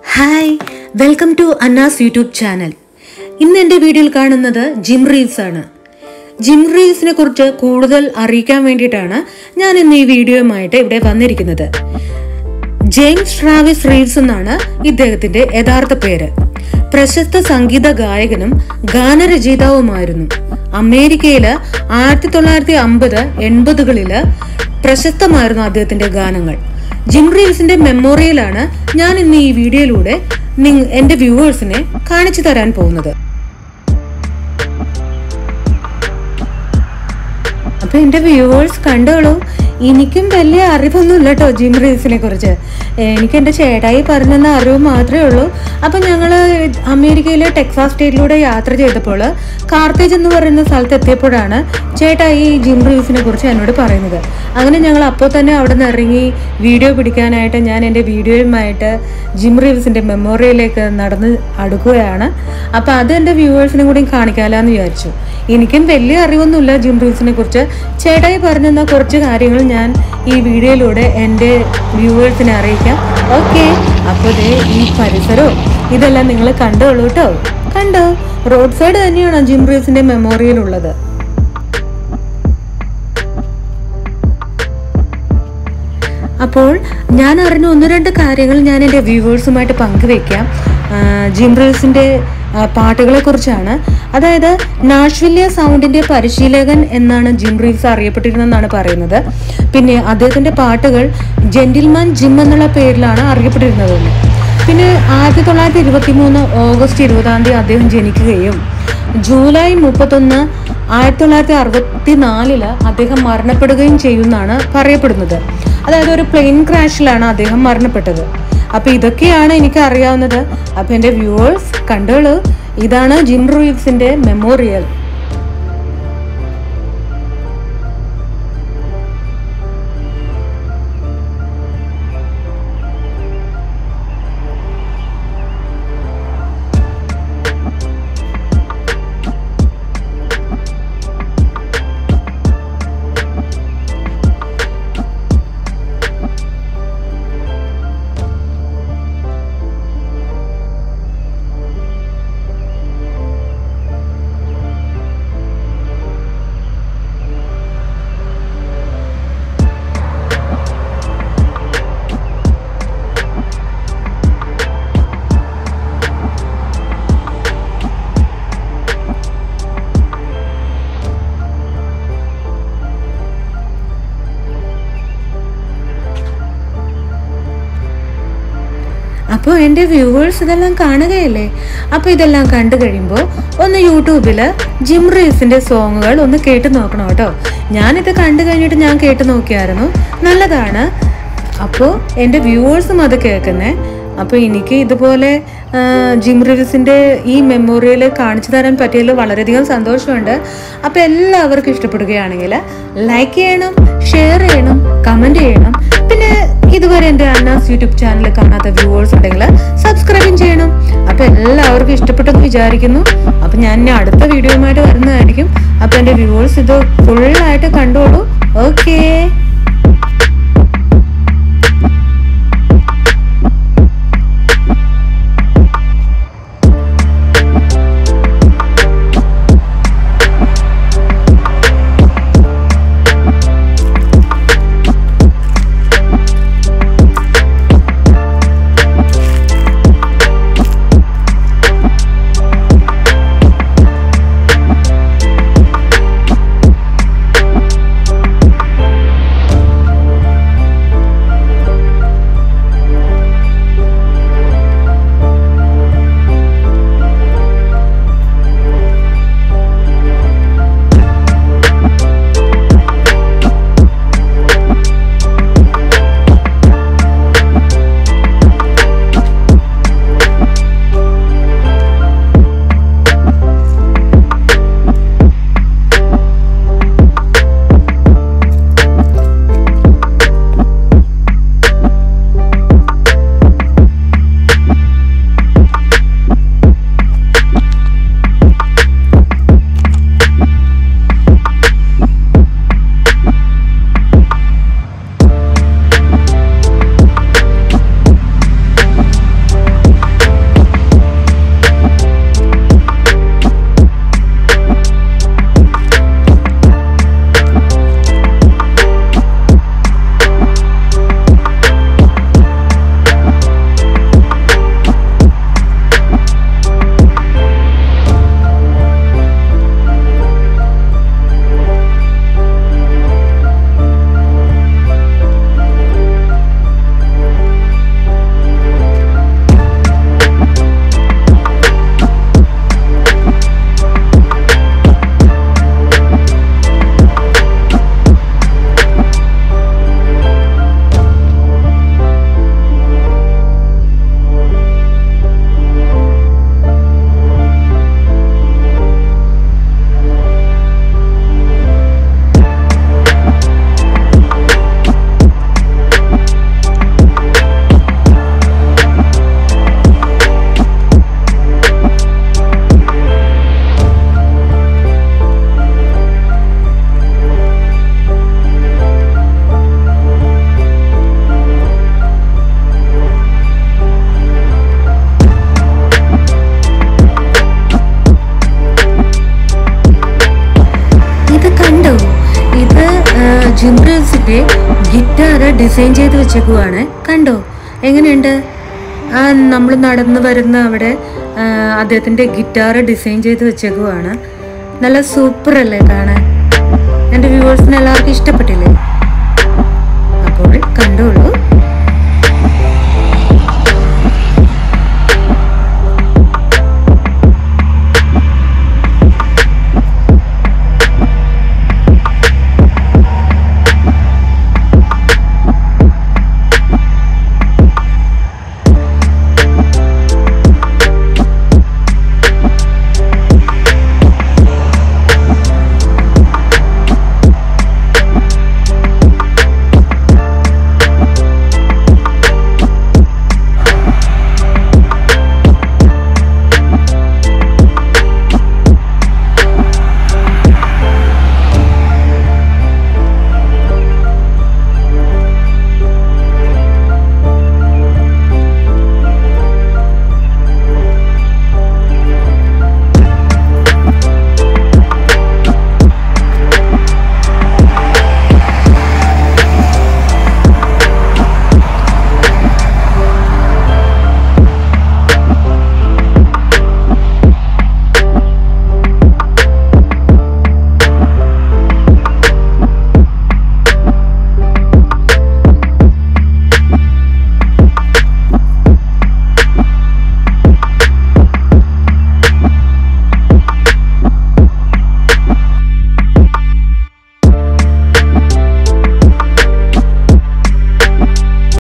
hi welcome to Anna's YouTube channel ഇന്ന് എൻ്റെ വീഡിയോയിൽ കാണുന്നത് ജിം റീവ്സ് ആണ് ജിം റീവ്സിനെ കുറിച്ച് കൂടുതൽ അറിയിക്കാൻ വേണ്ടിയിട്ടാണ് ഞാൻ ഇന്ന് ഈ വീഡിയോയുമായിട്ട് ഇവിടെ വന്നിരിക്കുന്നത് ജെയിംസ് ട്രാവിസ് റീവ്സ് എന്നാണ് ഇദ്ദേഹത്തിന്റെ യഥാർത്ഥ പേര് പ്രശസ്ത സംഗീത ഗായകനും ഗാനരചയിതാവുമായിരുന്നു അമേരിക്കയില് ആയിരത്തി തൊള്ളായിരത്തി അമ്പത് എൺപതുകളില് പ്രശസ്തമായിരുന്നു അദ്ദേഹത്തിന്റെ ഗാനങ്ങൾ ജിം റീവ്സിന്റെ മെമ്മോറിയലാണ് ഞാൻ ഇന്ന് ഈ വീഡിയോയിലൂടെ നിങ്ങ എന്റെ വ്യൂവേഴ്സിനെ കാണിച്ചു തരാൻ പോകുന്നത് അപ്പൊ എന്റെ വ്യൂവേഴ്സ് കണ്ടോളൂ എനിക്കും വലിയ അറിവൊന്നുമില്ല കേട്ടോ ജിം റീൽസിനെ കുറിച്ച് എനിക്ക് എൻ്റെ ചേട്ടായി പറഞ്ഞെന്ന അറിവ് മാത്രമേ ഉള്ളൂ അപ്പം ഞങ്ങൾ അമേരിക്കയിലെ ടെക്സാസ് സ്റ്റേറ്റിലൂടെ യാത്ര ചെയ്തപ്പോൾ കാർത്തേജ് എന്ന് പറയുന്ന സ്ഥലത്ത് എത്തിയപ്പോഴാണ് ചേട്ടായി ഈ ജിം റീൽസിനെ കുറിച്ച് എന്നോട് പറയുന്നത് അങ്ങനെ ഞങ്ങൾ അപ്പോൾ തന്നെ അവിടെ നിന്ന് ഇറങ്ങി വീഡിയോ പിടിക്കാനായിട്ട് ഞാൻ എൻ്റെ വീഡിയോയുമായിട്ട് ജിം റീൽസിൻ്റെ മെമ്മോറിയലിലേക്ക് നടന്ന് അടുക്കുകയാണ് അപ്പോൾ അത് എൻ്റെ വ്യൂവേഴ്സിനും കൂടി കാണിക്കാമല്ലോ എന്ന് വിചാരിച്ചു എനിക്കും വലിയ അറിവൊന്നുമില്ല ജിം റീൽസിനെ കുറിച്ച് ചേട്ടായി പറഞ്ഞെന്ന കുറച്ച് കാര്യങ്ങൾ ഞാൻ ഈ വീഡിയോയിലൂടെ എൻ്റെ വ്യൂവേഴ്സിനെ അറിയിക്കാം ഓക്കെ അപ്പോൾ ദേ ഈ പരിസരവും ഇതെല്ലാം നിങ്ങൾ കണ്ടോളൂ കേട്ടോ കണ്ടോ റോഡ് സൈഡ് തന്നെയാണ് ജിം റീൽസിൻ്റെ മെമ്മോറിയൽ ഉള്ളത് അപ്പോൾ ഞാൻ അറിഞ്ഞ ഒന്ന് രണ്ട് കാര്യങ്ങൾ ഞാൻ എൻ്റെ വ്യൂവേഴ്സുമായിട്ട് പങ്കുവെക്കാം ആ, ജിം റീൽസിൻ്റെ ആ, പാട്ടുകളെ കുറിച്ചാണ് അതായത് നാഷ്വില്യ സൗണ്ടിൻ്റെ പരിശീലകൻ എന്നാണ് ജിം റീൽസ് അറിയപ്പെട്ടിരുന്നതെന്നാണ് പറയുന്നത് പിന്നെ അദ്ദേഹത്തിൻ്റെ പാട്ടുകൾ ജെന്റിൽമാൻ ജിം എന്നുള്ള പേരിലാണ് അറിയപ്പെട്ടിരുന്നതെന്ന് പിന്നെ ആയിരത്തി തൊള്ളായിരത്തി ഇരുപത്തി മൂന്ന് ഓഗസ്റ്റ് ഇരുപതാം തീയതി അദ്ദേഹം ജനിക്കുകയും ജൂലൈ മുപ്പത്തൊന്ന് ആയിരത്തി തൊള്ളായിരത്തി അറുപത്തി നാലില് അദ്ദേഹം മരണപ്പെടുകയും ചെയ്യുമെന്നാണ് പറയപ്പെടുന്നത് അതായത് ഒരു പ്ലെയിൻ ക്രാഷിലാണ് അദ്ദേഹം മരണപ്പെട്ടത് അപ്പൊ ഇതൊക്കെയാണ് എനിക്ക് അറിയാവുന്നത് അപ്പൊ എന്റെ വ്യൂവേഴ്സ് കണ്ടോളൂ ഇതാണ് ജിം റൂയിവ്സിന്റെ മെമ്മോറിയൽ അപ്പോൾ എൻ്റെ വ്യൂവേഴ്സ് ഇതെല്ലാം കാണുകയല്ലേ അപ്പോൾ ഇതെല്ലാം കണ്ടു കഴിയുമ്പോൾ ഒന്ന് യൂട്യൂബിൽ ജിം റീസിൻ്റെ സോങ്ങുകൾ ഒന്ന് കേട്ട് നോക്കണം കേട്ടോ ഞാനിത് കണ്ടു കഴിഞ്ഞിട്ട് ഞാൻ കേട്ട് നോക്കിയായിരുന്നു നല്ലതാണ് അപ്പോൾ എൻ്റെ വ്യൂവേഴ്സും അത് കേൾക്കുന്നേ അപ്പോൾ എനിക്ക് ഇതുപോലെ ആ, ജിം റിവ്യൂസിൻ്റെ ഈ മെമ്മോറിയൽ കാണിച്ചു തരാൻ പറ്റിയതിൽ വളരെയധികം സന്തോഷമുണ്ട് അപ്പോൾ എല്ലാവർക്കും ഇഷ്ടപ്പെടുകയാണെങ്കിൽ ലൈക്ക് ചെയ്യണം ഷെയർ ചെയ്യണം കമൻറ്റ് ചെയ്യണം പിന്നെ ഇതുവരെ എൻ്റെ അന്നാസ് യൂട്യൂബ് ചാനൽ കാണാത്ത വ്യൂവേഴ്സ് ഉണ്ടെങ്കിൽ സബ്സ്ക്രൈബും ചെയ്യണം അപ്പോൾ എല്ലാവർക്കും ഇഷ്ടപ്പെട്ടെന്ന് വിചാരിക്കുന്നു അപ്പോൾ ഞാൻ ഇനി അടുത്ത വീഡിയോയുമായിട്ട് വരുന്നതായിരിക്കും അപ്പോൾ എൻ്റെ വ്യൂവേഴ്സ് ഇത് ഫുള്ളായിട്ട് കണ്ടോളൂ ഓക്കേ ജിംബ്രസിന്റെ ഗിറ്റാർ ഡിസൈൻ ചെയ്ത് വെച്ചേക്കുവാണ് കണ്ടോ എങ്ങനെയുണ്ട് ആ നമ്മൾ നടന്നു വരുന്ന അവിടെ ആ, അദ്ദേഹത്തിന്റെ ഗിറ്റാർ ഡിസൈൻ ചെയ്ത് വെച്ചേക്കുവാണ് നല്ല സൂപ്പർ അല്ലേ കാണാൻ എൻ്റെ വ്യൂവേഴ്സിന് എല്ലാവർക്കും ഇഷ്ടപ്പെട്ടില്ലേ അപ്പോൾ കണ്ടോളൂ